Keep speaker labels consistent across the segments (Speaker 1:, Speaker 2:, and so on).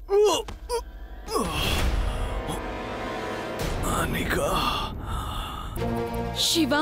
Speaker 1: அனிகா
Speaker 2: சிவா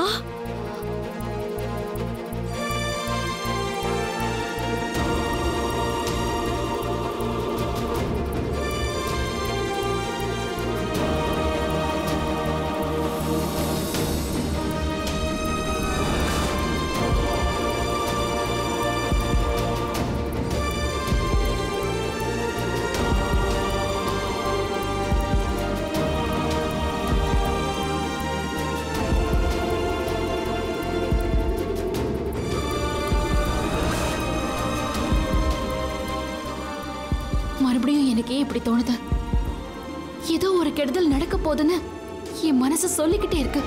Speaker 2: மறுபடியும் எனக்கு ஏன் இப்படி தோணுது ஏதோ ஒரு கெடுதல் நடக்க போகுதுன்னு என் மனசு சொல்லிக்கிட்டே இருக்கு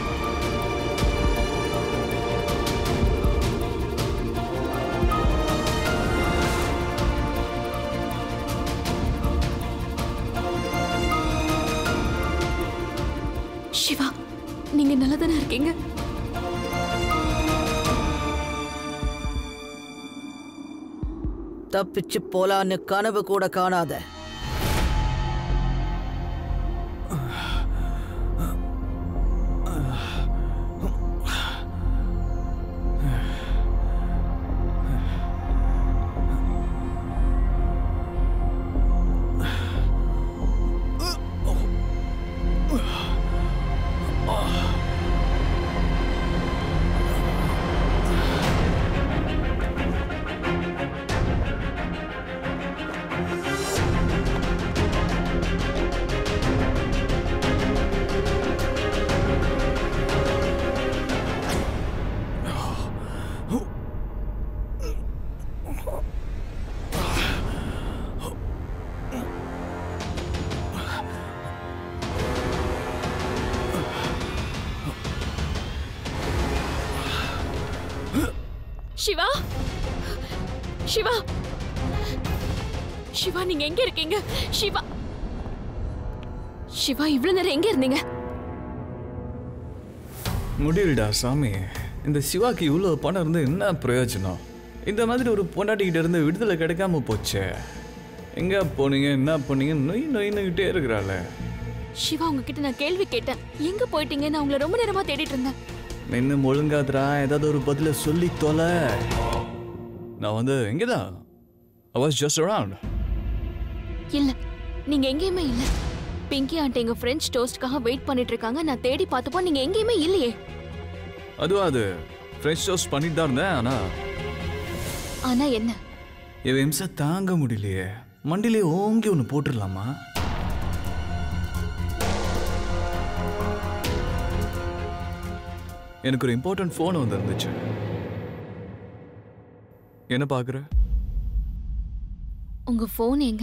Speaker 2: சிவா நீங்க நல்லதானே இருக்கீங்க
Speaker 3: தப்பிச்சு போலான்னு கனவு கூட காணாத
Speaker 2: சிவா சிவா சிவா நீங்க எங்க இருக்கீங்க சிவா சிவா இவ்வளவு நேரம் எங்க இருந்தீங்க
Speaker 1: முடியலடா சாமி இந்த சிவாக்கு இவ்வளோ பணம் இருந்து என்ன பிரயோஜனம் இந்த மாதிரி ஒரு பொண்டாட்டிக்கிட்ட இருந்து விடுதலை கிடைக்காம போச்சே எங்க போனீங்க என்ன பண்ணீங்க நொய் நொயின்னுகிட்டே இருக்கிறாள
Speaker 2: சிவா உங்ககிட்ட நான் கேள்வி கேட்டேன் எங்க போயிட்டீங்க நான் உங்களை ரொம்ப நேரமா தேடிட்டு இருந்தேன்
Speaker 1: இன்னும் ஒழுங்காதுரா ஏதாவது ஒரு பதில சொல்லி தொலை நான் வந்து எங்கதான் I was just around
Speaker 2: இல்ல நீங்க எங்கேயுமே இல்ல பிங்கி ஆண்டி எங்க ஃப்ரெஞ்ச் டோஸ்ட்காக வெயிட் பண்ணிட்டு இருக்காங்க நான் தேடி பார்த்தப்போ நீங்க எங்கேயுமே இல்லையே
Speaker 1: அதுவும் அது ஃப்ரெஷ் டோஸ்ட் பண்ணிட்டு தான் இருந்தேன் ஆனா
Speaker 2: ஆனா என்ன
Speaker 1: என் இம்சை தாங்க முடியலையே மண்டிலே ஓங்கி ஒன்று போட்டுடலாமா எனக்கு ஒரு இம்பார்ட்டன்ட் ஃபோன் வந்து இருந்துச்சு என்ன பார்க்குற
Speaker 2: உங்க ஃபோன் எங்க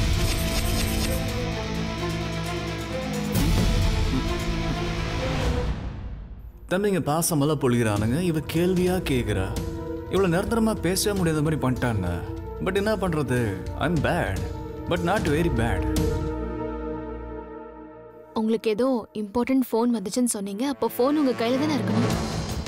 Speaker 1: தம்பிங்க பாசமெல்லாம் பொழிகிறானுங்க இவ கேள்வியா கேட்குறா இவ்வளோ நிரந்தரமா பேசவே முடியாத மாதிரி பண்ணிட்டான்னு பட் என்ன பண்றது I'm bad but not very bad
Speaker 2: உங்களுக்கு ஏதோ இம்பார்ட்டன்ட் ஃபோன் வந்துச்சுன்னு சொன்னீங்க அப்போ ஃபோன் உங்க கையில தானே இருக்கணும்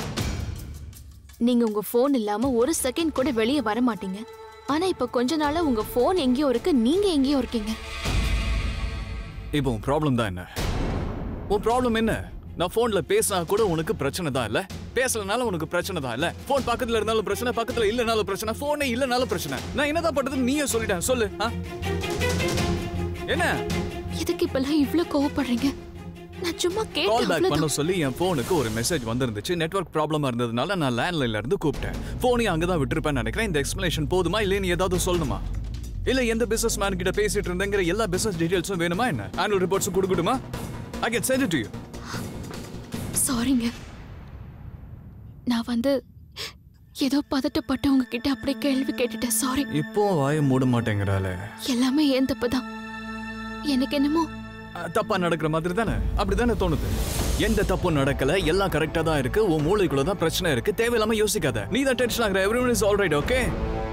Speaker 2: நீங்க உங்க ஃபோன் இல்லாம ஒரு செகண்ட் கூட வெளியே வர மாட்டீங்க ஆனா இப்ப கொஞ்ச நாளா உங்க ஃபோன் எங்கேயோ இருக்கு நீங்க எங்கேயோ இருக்கீங்க
Speaker 1: இப்போ உன் ப்ராப்ளம் தான் என்ன உன் ப்ராப்ளம் என்ன நான் ஃபோன்ல பேசினா கூட உனக்கு பிரச்சனை தான் இல்ல பேசலனால உனக்கு பிரச்சனை தான் இல்ல ஃபோன் பக்கத்துல இருந்தாலும் பிரச்சனை பக்கத்துல இல்லனாலும் பிரச்சனை ஃபோனே இல்லனாலும் பிரச்சனை நான் என்னதான் பண்றதுன்னு நீயே சொல்லிட்டேன் சொல்லு ஆ? என்ன
Speaker 2: எதுக்கு இப்பெல்லாம் இவ்ளோ கோவப்படுறீங்க நான் சும்மா
Speaker 1: கால்
Speaker 2: கேட்டேன்
Speaker 1: பேக் பண்ண
Speaker 2: அவ்வளவுதான்.
Speaker 1: சொல்லி என் ஃபோனுக்கு ஒரு மெசேஜ் வந்திருந்துச்சு நெட்வொர்க் ப்ராப்ளமா இருந்ததுனால நான் லேண்ட்லைன்ல இருந்து கூப்பிட்டேன் ஃபோனையும் அங்கதான் விட்டுருப்பேன் நினைக்கிறேன் இந்த எக்ஸ்பிளேஷன் போதுமா இல்லைன்னு ஏதாவது சொல்லணுமா இல்ல எந்த பிசினஸ் மேன் கிட்ட பேசிட்டு இருந்தேங்கிற எல்லா பிசினஸ் டீடைல்ஸும் வேணுமா என்ன ஆனுவல் ரிப்போர்ட்ஸும் கொடுக்கணுமா I can send to you
Speaker 2: சாரிங்க நான் வந்து ஏதோ பதட்டப்பட்டு உங்ககிட்ட அப்படியே கேள்வி கேட்டுட்டேன் சாரி
Speaker 1: இப்போ வாய மூட மாட்டேங்கிறாளே
Speaker 2: எல்லாமே ஏன் தப்பு தான் எனக்கு என்னமோ
Speaker 1: அஹ், தப்பா நடக்கிற மாதிரி தானே அப்படிதானே தோணுது எந்த தப்பும் நடக்கல எல்லாம் கரெக்டா தான் இருக்கு உன் மூளைக்குள்ள தான் பிரச்சனை இருக்கு தேவையில்லாம யோசிக்காத நீ தான் டென்ஷன் ஆகுற எவ்ரிவன் இஸ் ஆல்ரைட் ஓகே